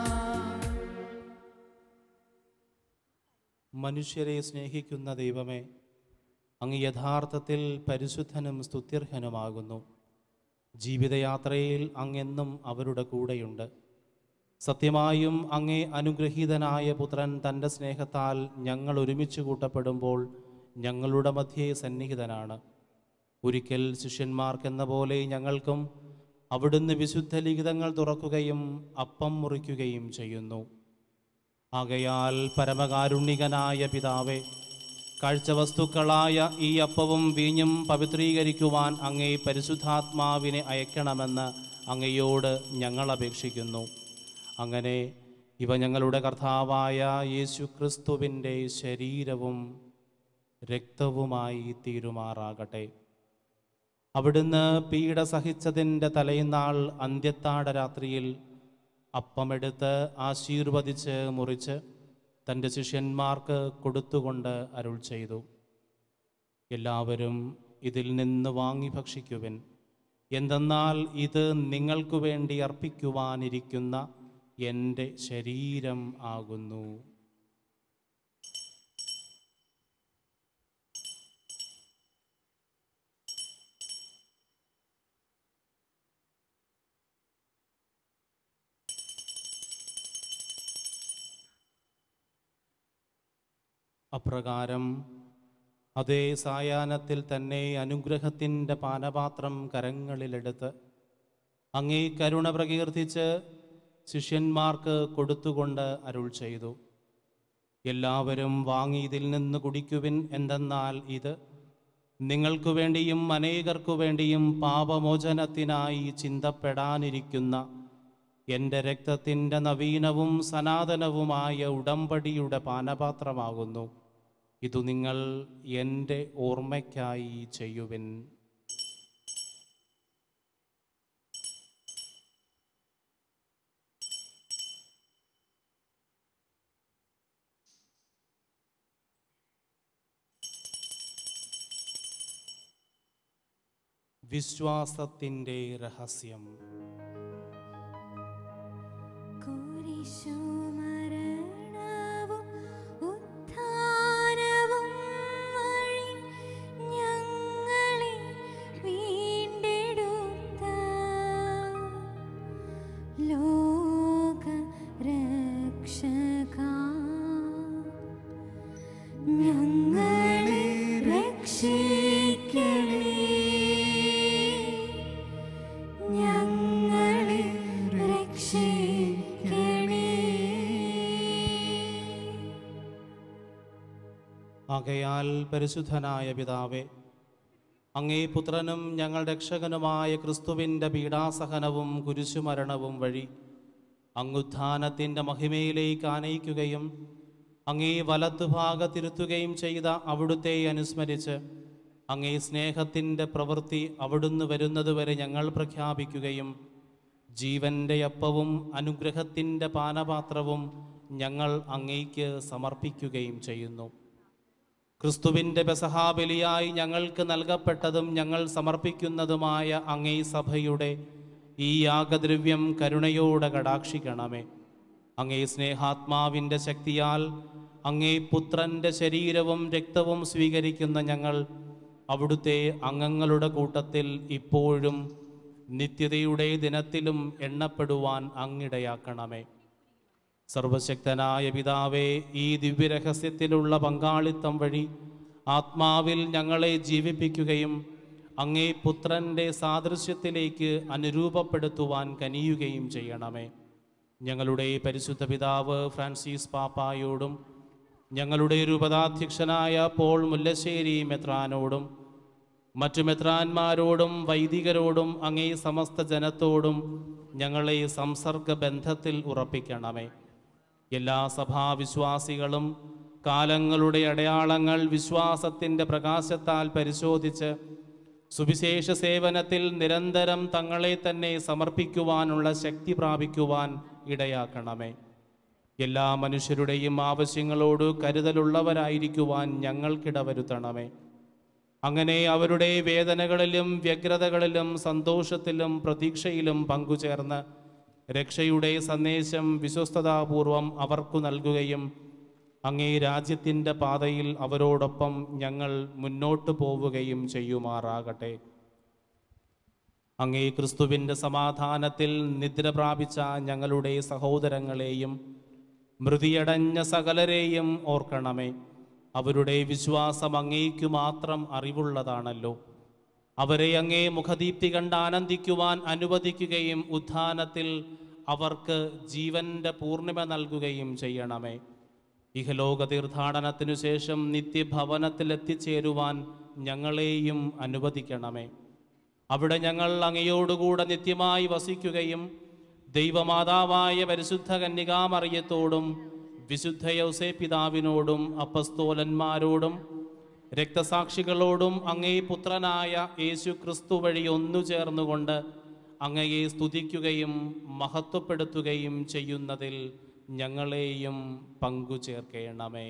Speaker 3: മനുഷ്യരെ സ്നേഹിക്കുന്ന ദൈവമേ അങ്ങ് യഥാർത്ഥത്തിൽ പരിശുദ്ധനും സ്തുത്യർഹനുമാകുന്നു ജീവിതയാത്രയിൽ അങ്ങെന്നും അവരുടെ കൂടെയുണ്ട് സത്യമായും അങ്ങേ അനുഗ്രഹീതനായ പുത്രൻ തൻ്റെ സ്നേഹത്താൽ ഞങ്ങൾ ഒരുമിച്ച് കൂട്ടപ്പെടുമ്പോൾ ഞങ്ങളുടെ മധ്യേ സന്നിഹിതനാണ് ഒരിക്കൽ ശിഷ്യന്മാർക്കെന്ന പോലെ ഞങ്ങൾക്കും അവിടുന്ന് വിശുദ്ധ ലിഖിതങ്ങൾ തുറക്കുകയും അപ്പം മുറിക്കുകയും ചെയ്യുന്നു ആകയാൽ പരമകാരുണികനായ പിതാവേ കാഴ്ചവസ്തുക്കളായ ഈ അപ്പവും വീഞ്ഞും പവിത്രീകരിക്കുവാൻ അങ്ങേ പരിശുദ്ധാത്മാവിനെ അയക്കണമെന്ന് അങ്ങയോട് ഞങ്ങൾ അപേക്ഷിക്കുന്നു അങ്ങനെ ഇവ ഞങ്ങളുടെ കർത്താവായ യേശു ക്രിസ്തുവിൻ്റെ ശരീരവും രക്തവുമായി തീരുമാറാകട്ടെ അവിടുന്ന് പീഡ സഹിച്ചതിൻ്റെ തലേന്നാൾ അന്ത്യത്താട രാത്രിയിൽ അപ്പമെടുത്ത് ആശീർവദിച്ച് മുറിച്ച് തൻ്റെ ശിഷ്യന്മാർക്ക് കൊടുത്തുകൊണ്ട് അരുൾ ചെയ്തു എല്ലാവരും ഇതിൽ നിന്ന് വാങ്ങി ഭക്ഷിക്കുവിൻ എന്തെന്നാൽ ഇത് നിങ്ങൾക്കു വേണ്ടി അർപ്പിക്കുവാനിരിക്കുന്ന എൻ്റെ ശരീരം ആകുന്നു അപ്രകാരം അതേ സായാഹ്നത്തിൽ തന്നെ അനുഗ്രഹത്തിൻ്റെ പാനപാത്രം കരങ്ങളിലെടുത്ത് അങ്ങേ കരുണ പ്രകീർത്തിച്ച് ശിഷ്യന്മാർക്ക് കൊടുത്തുകൊണ്ട് അരുൾ ചെയ്തു എല്ലാവരും വാങ്ങി ഇതിൽ നിന്ന് കുടിക്കുവിൻ എന്തെന്നാൽ ഇത് നിങ്ങൾക്കു വേണ്ടിയും അനേകർക്കു വേണ്ടിയും പാപമോചനത്തിനായി ചിന്തപ്പെടാനിരിക്കുന്ന എൻ്റെ രക്തത്തിൻ്റെ നവീനവും സനാതനവുമായ ഉടമ്പടിയുടെ പാനപാത്രമാകുന്നു ഇതു നിങ്ങൾ എൻ്റെ ഓർമ്മയ്ക്കായി ചെയ്യുവിൻ വിശ്വാസത്തിൻ്റെ രഹസ്യം
Speaker 1: കുരിശുമരണവും ഉത്ഥാനവും വഴി ഞങ്ങളെ വീണ്ടെടുത്ത ലോകരക്ഷകാ ഞങ്ങളെ രക്ഷിക്കണേ ഞങ്ങളെ രക്ഷിക്കണേ
Speaker 3: ആകയാൽ പരിശുദ്ധനായ പിതാവേ അങ്ങേ പുത്രനും ഞങ്ങൾ രക്ഷകനുമായ ക്രിസ്തുവിൻ്റെ പീഡാസഹനവും കുരിശുമരണവും വഴി അങ്ങുത്ഥാനത്തിൻ്റെ മഹിമയിലേക്ക് ആനയിക്കുകയും അങ്ങേ വലത്തുഭാഗത്തിരുത്തുകയും ചെയ്ത അവിടുത്തെ അനുസ്മരിച്ച് അങ്ങേ സ്നേഹത്തിൻ്റെ പ്രവൃത്തി അവിടുന്ന് വരുന്നതുവരെ ഞങ്ങൾ പ്രഖ്യാപിക്കുകയും ജീവൻ്റെ അപ്പവും അനുഗ്രഹത്തിൻ്റെ പാനപാത്രവും ഞങ്ങൾ അങ്ങേക്ക് സമർപ്പിക്കുകയും ചെയ്യുന്നു ക്രിസ്തുവിൻ്റെ പെസഹാബലിയായി ഞങ്ങൾക്ക് നൽകപ്പെട്ടതും ഞങ്ങൾ സമർപ്പിക്കുന്നതുമായ അങ്ങേ സഭയുടെ ഈ യാഗദ്രവ്യം കരുണയോടെ കടാക്ഷിക്കണമേ അങ്ങേ സ്നേഹാത്മാവിൻ്റെ ശക്തിയാൽ അങ്ങേ പുത്രൻ്റെ ശരീരവും രക്തവും സ്വീകരിക്കുന്ന ഞങ്ങൾ അവിടുത്തെ അംഗങ്ങളുടെ കൂട്ടത്തിൽ ഇപ്പോഴും നിത്യതയുടെ ദിനത്തിലും എണ്ണപ്പെടുവാൻ അങ്ങിടയാക്കണമേ സർവശക്തനായ പിതാവേ ഈ ദിവ്യരഹസ്യത്തിലുള്ള പങ്കാളിത്തം വഴി ആത്മാവിൽ ഞങ്ങളെ ജീവിപ്പിക്കുകയും അങ്ങേ പുത്രൻ്റെ സാദൃശ്യത്തിലേക്ക് അനുരൂപപ്പെടുത്തുവാൻ കനിയുകയും ചെയ്യണമേ ഞങ്ങളുടെ പരിശുദ്ധ പിതാവ് ഫ്രാൻസിസ് പാപ്പായോടും ഞങ്ങളുടെ രൂപതാധ്യക്ഷനായ പോൾ മുല്ലശ്ശേരി മെത്രാനോടും മറ്റു മെത്രാന്മാരോടും വൈദികരോടും അങ്ങേ സമസ്ത ജനത്തോടും ഞങ്ങളെ സംസർഗ ബന്ധത്തിൽ ഉറപ്പിക്കണമേ എല്ലാ സഭാവിശ്വാസികളും കാലങ്ങളുടെ അടയാളങ്ങൾ വിശ്വാസത്തിൻ്റെ പ്രകാശത്താൽ പരിശോധിച്ച് സുവിശേഷ സേവനത്തിൽ നിരന്തരം തങ്ങളെ തന്നെ സമർപ്പിക്കുവാനുള്ള ശക്തി പ്രാപിക്കുവാൻ ഇടയാക്കണമേ എല്ലാ മനുഷ്യരുടെയും ആവശ്യങ്ങളോട് കരുതലുള്ളവരായിരിക്കുവാൻ ഞങ്ങൾക്കിടവരുത്തണമേ അങ്ങനെ അവരുടെ വേദനകളിലും വ്യഗ്രതകളിലും സന്തോഷത്തിലും പ്രതീക്ഷയിലും പങ്കുചേർന്ന് രക്ഷയുടെ സന്ദേശം വിശ്വസ്തതാപൂർവം അവർക്കു നൽകുകയും അങ്ങേ രാജ്യത്തിൻ്റെ പാതയിൽ അവരോടൊപ്പം ഞങ്ങൾ മുന്നോട്ടു പോവുകയും ചെയ്യുമാറാകട്ടെ അങ്ങേ ക്രിസ്തുവിൻ്റെ സമാധാനത്തിൽ നിദ്ര പ്രാപിച്ച ഞങ്ങളുടെ സഹോദരങ്ങളെയും മൃതിയടഞ്ഞ സകലരെയും ഓർക്കണമേ അവരുടെ വിശ്വാസം അങ്ങേക്കു മാത്രം അറിവുള്ളതാണല്ലോ അവരെ അങ്ങേ മുഖദീപ്തി കണ്ട് ആനന്ദിക്കുവാൻ അനുവദിക്കുകയും ഉത്ഥാനത്തിൽ അവർക്ക് ജീവന്റെ പൂർണിമ നൽകുകയും ചെയ്യണമേ ഇഹലോക തീർത്ഥാടനത്തിനു ശേഷം നിത്യഭവനത്തിൽ എത്തിച്ചേരുവാൻ ഞങ്ങളെയും അനുവദിക്കണമേ അവിടെ ഞങ്ങൾ അങ്ങയോടുകൂടെ നിത്യമായി വസിക്കുകയും ദൈവമാതാവായ പരിശുദ്ധ കന്യകാമറിയത്തോടും വിശുദ്ധ യൗസേ പിതാവിനോടും അപ്പസ്തോലന്മാരോടും രക്തസാക്ഷികളോടും അങ്ങേ പുത്രനായ യേശു ക്രിസ്തു വഴി ഒന്നു ചേർന്നുകൊണ്ട് അങ്ങയെ സ്തുതിക്കുകയും മഹത്വപ്പെടുത്തുകയും ചെയ്യുന്നതിൽ ഞങ്ങളെയും പങ്കുചേർക്കേണമേ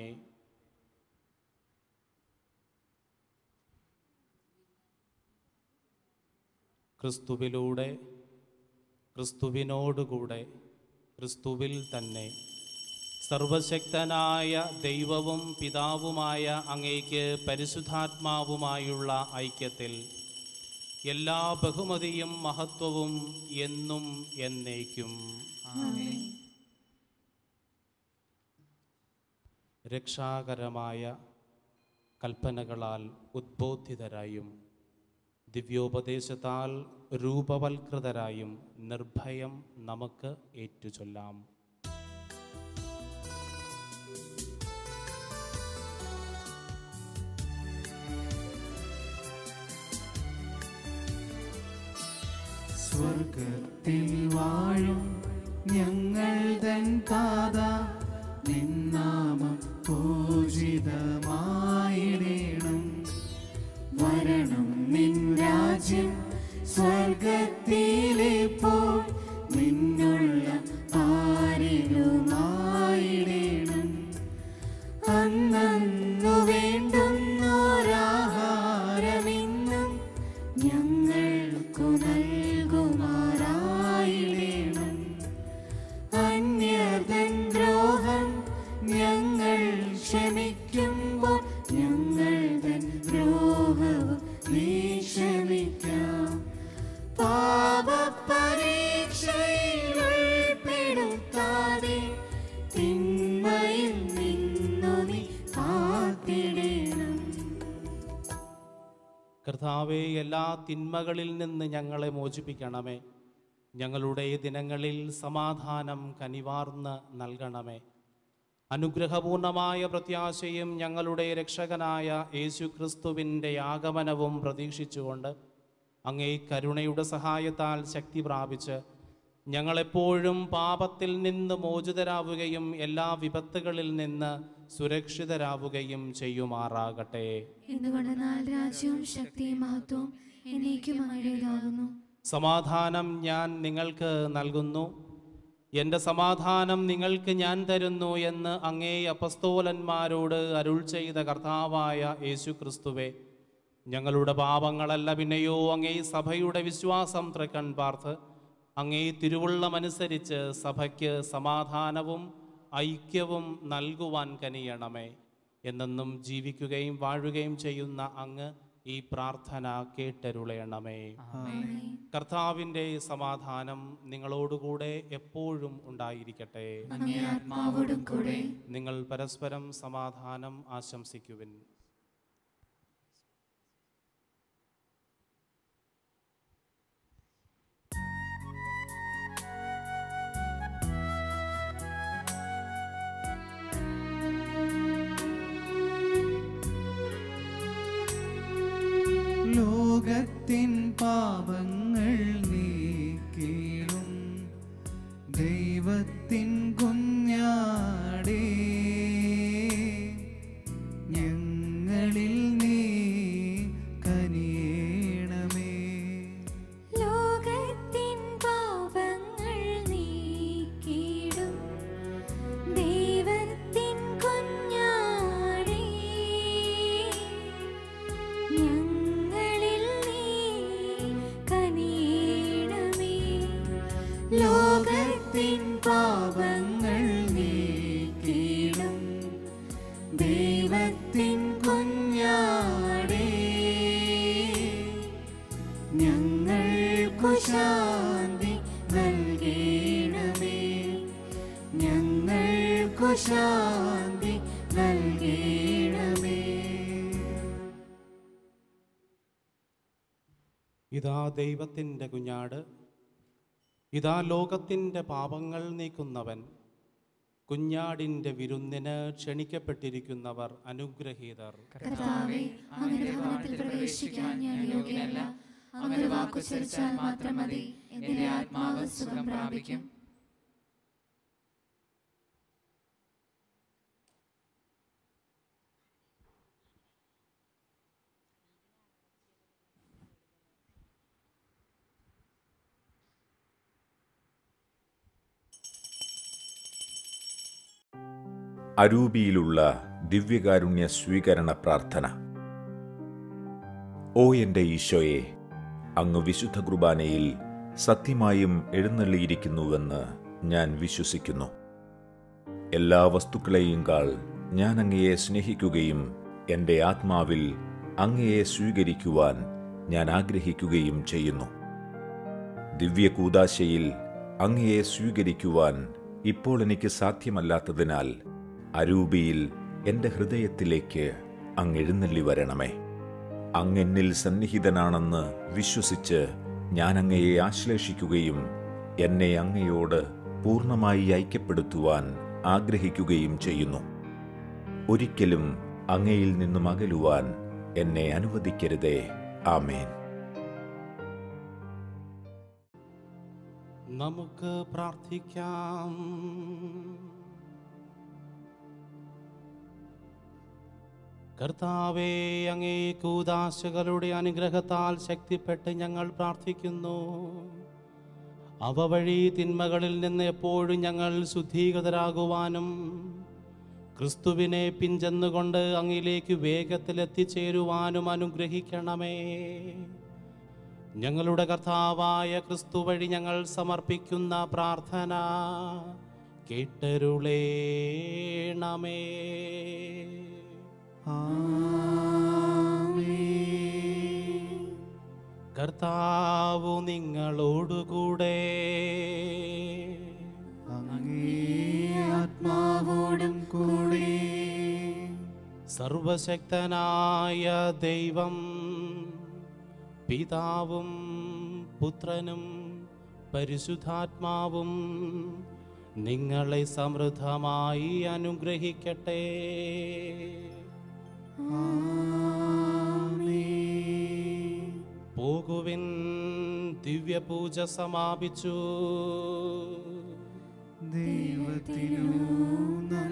Speaker 3: ക്രിസ്തുവിലൂടെ ക്രിസ്തുവിനോടുകൂടെ ക്രിസ്തുവിൽ തന്നെ സർവശക്തനായ ദൈവവും പിതാവുമായ അങ്ങേക്ക് പരിശുദ്ധാത്മാവുമായുള്ള ഐക്യത്തിൽ എല്ലാ ബഹുമതിയും മഹത്വവും എന്നും എന്നേക്കും രക്ഷാകരമായ കൽപ്പനകളാൽ ഉദ്ബോധിതരായും ദിവ്യോപദേശത്താൽ രൂപവൽകൃതരായും നിർഭയം നമുക്ക് ഏറ്റുചൊല്ലാം
Speaker 2: സ്വർഗത്തിൽ വാഴും ഞങ്ങൾ തൻ താത നിന്നാമം പൂജിതമായിടേണം വരണം നിൻ രാജ്യം സ്വർഗത്തിലെ പോൽ നിന്നുള്ള ആരിലുമായിടേണം അന്നു വേണ്ടുന്നോരാഹാരമിന്നും ഞങ്ങൾക്കു നൽകുമാറായിടേണം അന്യതൻ ദ്രോഹം ഞങ്ങൾ ക്ഷമിക്കുമ്പോൾ ഞങ്ങൾ തൻ ദ്രോഹവും നീ ക്ഷമിക്കാം പാപപരീക്ഷയിൽ ഉൾപ്പെടുത്താതെ തിന്മയിൽ നിന്നു നീ കാത്തിടേണം
Speaker 3: കർത്താവെ എല്ലാ തിന്മകളിൽ നിന്ന് ഞങ്ങളെ മോചിപ്പിക്കണമേ ഞങ്ങളുടെ ദിനങ്ങളിൽ സമാധാനം കനിവാർന്ന് നൽകണമേ അനുഗ്രഹപൂർണമായ പ്രത്യാശയും ഞങ്ങളുടെ രക്ഷകനായ യേശു ക്രിസ്തുവിൻ്റെ ആഗമനവും പ്രതീക്ഷിച്ചുകൊണ്ട് അങ്ങേ കരുണയുടെ സഹായത്താൽ ശക്തി പ്രാപിച്ച് ഞങ്ങളെപ്പോഴും പാപത്തിൽ നിന്ന് മോചിതരാവുകയും എല്ലാ വിപത്തുകളിൽ നിന്ന് സുരക്ഷിതരാവുകയും ചെയ്യുമാറാകട്ടെ
Speaker 1: എന്തുകൊണ്ടെന്നാൽ രാജ്യവും ശക്തിയും മഹത്വവും എന്നേക്കും അങ്ങയുടേതാകുന്നു
Speaker 3: സമാധാനം ഞാൻ നിങ്ങൾക്ക് നൽകുന്നു എൻ്റെ സമാധാനം നിങ്ങൾക്ക് ഞാൻ തരുന്നു എന്ന് അങ്ങേ അപസ്തോലന്മാരോട് അരുൾ ചെയ്ത കർത്താവായ യേശു ക്രിസ്തുവെ ഞങ്ങളുടെ പാപങ്ങളല്ല പിന്നെയോ അങ്ങേ സഭയുടെ വിശ്വാസം തൃക്കൺ പാർത്ത് അങ്ങേ തിരുവുള്ളമനുസരിച്ച് സഭയ്ക്ക് സമാധാനവും ഐക്യവും നൽകുവാൻ കനിയണമേ എന്നെന്നും ജീവിക്കുകയും വാഴുകയും ചെയ്യുന്ന അങ്ങ് ഈ പ്രാർത്ഥന കേട്ടരുളയണമേ കർത്താവിൻ്റെ സമാധാനം നിങ്ങളോടുകൂടെ എപ്പോഴും ഉണ്ടായിരിക്കട്ടെ
Speaker 1: അങ്ങേ ആത്മാവോടും കൂടെ
Speaker 3: നിങ്ങൾ പരസ്പരം സമാധാനം ആശംസിക്കുവിൻ
Speaker 2: ലോകത്തിൻ പാപങ്ങൾ നീക്കിടും ദൈവത്തിൻ കുഞ്ഞാടേ ഞങ്ങളിൽ നീ കനിയണമേ
Speaker 1: ലോകത്തിൻ പാപങ്ങൾ നീക്കിടും ദൈവത്തിൻ കുഞ്ഞാടേ ഞങ്ങളിൽ നീ കനിയണമേ
Speaker 2: ലോകത്തിൻ പാപങ്ങൾ നീക്കിടും ദൈവത്തിൻ കുഞ്ഞാടേ ഞങ്ങൾക്കു ശാന്തി നൽകണമേ ഞങ്ങൾക്കു ശാന്തി നൽകണമേ
Speaker 3: ഇതാ ദൈവത്തിൻ്റെ കുഞ്ഞാട് ഇതാ ലോകത്തിൻ്റെ പാപങ്ങൾ നീക്കുന്നവൻ കുഞ്ഞാടിൻ്റെ വിരുന്നിന് ക്ഷണിക്കപ്പെട്ടിരിക്കുന്നവർ അനുഗ്രഹീതർ
Speaker 1: കർത്താവേ അങ്ങയുടെ ഭവനത്തിൽ പ്രവേശിക്കാൻ ഞാൻ യോഗ്യനല്ല അങ്ങൊരു വാക്കുച്ചരിച്ചാൽ മാത്രം മതി എന്റെ ആത്മാവ് സുഖം പ്രാപിക്കും
Speaker 5: അരൂപിയിലുള്ള ദിവ്യകാരുണ്യ സ്വീകരണ പ്രാർത്ഥന ഓ എൻ്റെ ഈശോയെ അങ്ങ് വിശുദ്ധ കുർബാനയിൽ സത്യമായും എഴുന്നള്ളിയിരിക്കുന്നുവെന്ന് ഞാൻ വിശ്വസിക്കുന്നു എല്ലാ വസ്തുക്കളെയും കാൾ ഞാൻ അങ്ങയെ സ്നേഹിക്കുകയും എൻ്റെ ആത്മാവിൽ അങ്ങയെ സ്വീകരിക്കുവാൻ ഞാൻ ആഗ്രഹിക്കുകയും ചെയ്യുന്നു ദിവ്യ കൂതാശയിൽ അങ്ങയെ സ്വീകരിക്കുവാൻ ഇപ്പോൾ എനിക്ക് സാധ്യമല്ലാത്തതിനാൽ അരൂപിയിൽ എൻ്റെ ഹൃദയത്തിലേക്ക് അങ്ങ് എഴുന്നള്ളി വരണമേ അങ്ങ് എന്നിൽ സന്നിഹിതനാണെന്ന് വിശ്വസിച്ച് ഞാൻ അങ്ങയെ ആശ്ലേഷിക്കുകയും എന്നെ അങ്ങയോട് പൂർണ്ണമായി ഐക്യപ്പെടുത്തുവാൻ ആഗ്രഹിക്കുകയും ചെയ്യുന്നു ഒരിക്കലും അങ്ങയിൽ നിന്നും അകലുവാൻ എന്നെ അനുവദിക്കരുതേ ആമേൻ
Speaker 3: നമുക്ക് പ്രാർത്ഥിക്കാം കർത്താവേ അങ്ങേ കൂതാശകളുടെ അനുഗ്രഹത്താൽ ശക്തിപ്പെട്ട് ഞങ്ങൾ പ്രാർത്ഥിക്കുന്നു അവ വഴി തിന്മകളിൽ നിന്ന് എപ്പോഴും ഞങ്ങൾ ശുദ്ധീകൃതരാകുവാനും ക്രിസ്തുവിനെ പിഞ്ചെന്നുകൊണ്ട് അങ്ങിലേക്ക് വേഗത്തിൽ എത്തിച്ചേരുവാനും അനുഗ്രഹിക്കണമേ ഞങ്ങളുടെ കർത്താവായ ക്രിസ്തു വഴി ഞങ്ങൾ സമർപ്പിക്കുന്ന പ്രാർത്ഥന കേട്ടരുളേണമേ കർത്താവു നിങ്ങളോടുകൂടെ
Speaker 2: അങ്ങേ ആത്മാവോടും കൂടെ
Speaker 3: സർവശക്തനായ ദൈവം പിതാവും പുത്രനും പരിശുദ്ധാത്മാവും നിങ്ങളെ സമൃദ്ധമായി അനുഗ്രഹിക്കട്ടെ പോകുവിൻ ദിവ്യപൂജ സമാപിച്ചു
Speaker 2: ദൈവത്തിനു